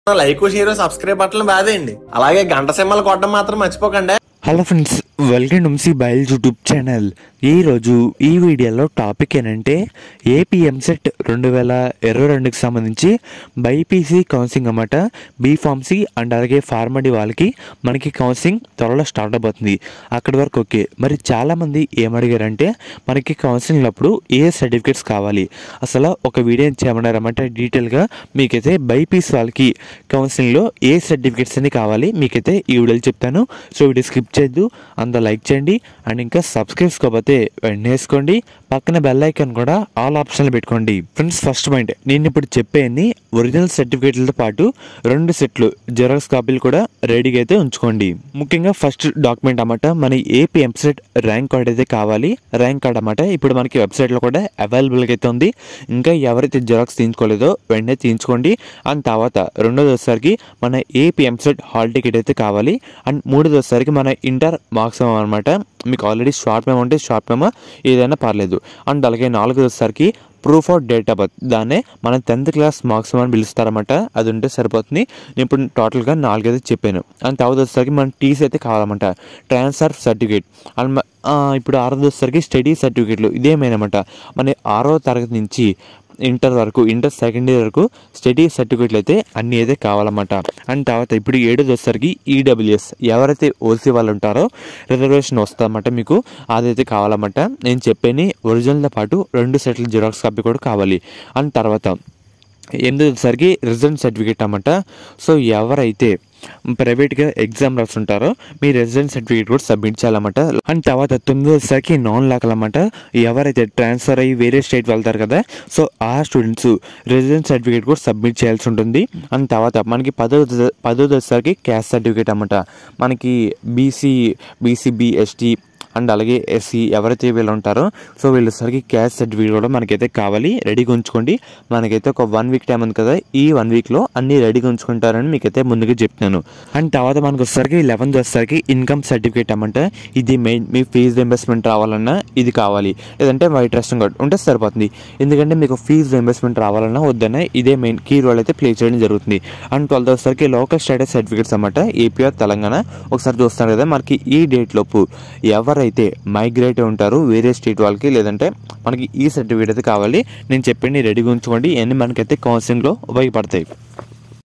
like share subscribe బట్టలు బాదేయండి అలాగే గంట సింహలు కొట్టడం మాత్రం మర్చిపోకండి హలో ఫ్రెండ్స్ వెల్కమ్ టు సి బయల్ యూట్యూబ్ ఛానల్ ఈరోజు ఈ వీడియోలో టాపిక్ ఏంటంటే ఏపీ ఎంసెట్ రెండు వేల ఇరవై రెండుకి సంబంధించి బైపీసీ కౌన్సిలింగ్ అన్నమాట బీఫార్మసీ అండ్ అలాగే ఫార్మడీ వాళ్ళకి మనకి కౌన్సిలింగ్ త్వరలో స్టార్ట్ అయిపోతుంది అక్కడి వరకు ఓకే మరి చాలామంది ఏమడిగారంటే మనకి కౌన్సిలింగ్ అప్పుడు ఏ సర్టిఫికేట్స్ కావాలి అసలు ఒక వీడియో చేయమన్నారన్నమాట డీటెయిల్గా మీకైతే బైపీసీ వాళ్ళకి కౌన్సిలింగ్లో ఏ సర్టిఫికేట్స్ అని కావాలి మీకైతే ఈ వీడియోలో చెప్తాను సో వీడియో స్కిప్ చేయొద్దు అంత లైక్ చేయండి అండ్ ఇంకా సబ్స్క్రైబ్ చేసుకోకపోతే వెంటనే వేసుకోండి పక్కన బెల్ ఐకాన్ కూడా ఆల్ ఆప్షన్లు పెట్టుకోండి ఫ్రెండ్స్ ఫస్ట్ పాయింట్ నేను ఇప్పుడు చెప్పేది ఒరిజినల్ సర్టిఫికేట్లతో పాటు రెండు సెట్లు జెరాక్స్ కాపీలు కూడా రెడీగా అయితే ఉంచుకోండి ముఖ్యంగా ఫస్ట్ డాక్యుమెంట్ అన్నమాట మన ఏపీ ఎంసెట్ ర్యాంక్ కార్డ్ అయితే కావాలి ర్యాంక్ కార్డ్ అన్నమాట ఇప్పుడు మనకి వెబ్సైట్లో కూడా అవైలబుల్గా అయితే ఉంది ఇంకా ఎవరైతే జెరాక్స్ తీయించుకోలేదో వెంటనే తీయించుకోండి అండ్ తర్వాత రెండోది వచ్చేసరికి మన ఏపీ ఎంసెట్ హాల్ టికెట్ అయితే కావాలి అండ్ మూడోది వచ్చేసరికి మన ఇంటర్ మార్క్స్ అనమాట మీకు ఆల్రెడీ షార్ట్ మెమో ఉంటే షార్ట్ మెమో ఏదైనా పర్లేదు అండ్ అలాగే నాలుగోది వచ్చేసరికి proof of date of birth దాన్నే మన టెన్త్ క్లాస్ మార్క్స్ అని పిలుస్తారన్నమాట అది ఉంటే సరిపోతుంది నేను ఇప్పుడు టోటల్గా నాలుగైతే చెప్పాను అండ్ తర్వాత వచ్చేసరికి మన టీసీ అయితే కావాలన్నమాట ట్రాన్స్ఫర్ సర్టిఫికేట్ అండ్ మ- ఆ, ఇప్పుడు ఆరోది వచ్చేసరికి స్టడీ సర్టిఫికేట్లు ఇదేమైనమాట మన ఆరో తరగతి నుంచి ఇంటర్ వరకు ఇంటర్ సెకండ్ ఇయర్ వరకు స్టడీ సర్టిఫికేట్లు అయితే అన్నీ అయితే కావాలన్నమాట అండ్ తర్వాత ఇప్పుడు ఏడోది వచ్చేసరికి ఈడబ్ల్యూఎస్ ఎవరైతే ఓసీ వాళ్ళు ఉంటారో రిజర్వేషన్ వస్తుందన్నమాట మీకు అదైతే కావాలన్నమాట నేను చెప్పేని ఒరిజినల్తో పాటు రెండు సెట్ల జిరాక్స్ కాపీ కూడా కావాలి అండ్ తర్వాత ఎనిమిది వచ్చేసరికి రెసిడెంట్ సర్టిఫికేట్ అన్నమాట సో ఎవరైతే ప్రైవేట్గా ఎగ్జామ్ రాస్తుంటారో మీ రెసిడెంట్ సర్టిఫికేట్ కూడా సబ్మిట్ చేయాలన్నమాట అండ్ తర్వాత తొమ్మిది వచ్చేసరికి నాన్ లాకల్ అన్నమాట ఎవరైతే ట్రాన్స్ఫర్ అయ్యి వేరే స్టేట్ వెళ్తారు కదా సో ఆ స్టూడెంట్స్ రెసిడెంట్ సర్టిఫికేట్ కూడా సబ్మిట్ చేయాల్సి ఉంటుంది అండ్ తర్వాత మనకి పదో పదోది వచ్చేసరికి క్యాస్ట్ సర్టిఫికేట్ అన్నమాట మనకి బీసీ బీసీబీ ఎస్టీ అండ్ అలాగే ఎస్సీ ఎవరైతే వీళ్ళు ఉంటారో సో వీళ్ళు సరికి క్యాస్ట్ సర్టిఫికేట్ కూడా మనకైతే కావాలి రెడీగా ఉంచుకోండి మనకైతే ఒక వన్ వీక్ టైం ఉంది కదా ఈ వన్ వీక్లో అన్ని రెడీగా ఉంచుకుంటారని మీకైతే ముందుగా చెప్తున్నాను అండ్ తర్వాత మనకు వచ్చేసరికి లెవెన్త్ వచ్చేసరికి ఇన్కమ్ సర్టిఫికేట్ అన్నమాట ఇది మెయిన్ మీ ఫీజు రింబర్స్మెంట్ రావాలన్నా ఇది కావాలి లేదంటే వైట్ రేషన్ కార్డ్ ఉంటే సరిపోతుంది ఎందుకంటే మీకు ఫీజు రింబర్స్మెంట్ రావాలన్నా వద్దనే ఇదే మెయిన్ కీ రోల్ అయితే ప్లే చేయడం జరుగుతుంది అండ్ ట్వెల్త్ వచ్చేసరికి లోకల్ స్టేటస్ సర్టిఫికేట్స్ అన్నమాట ఏపీఆర్ తెలంగాణ ఒకసారి చూస్తారు కదా మనకి ఈ డేట్ లోపు ఎవరైతే మైగ్రేట్ ఉంటారో వేరే స్టేట్ వాళ్ళకి లేదంటే మనకి ఈ సర్టిఫికేట్ అయితే కావాలి నేను చెప్పింది రెడీగా ఉంచుకోండి ఇవన్నీ మనకైతే కౌన్సిలింగ్లో ఉపయోగపడతాయి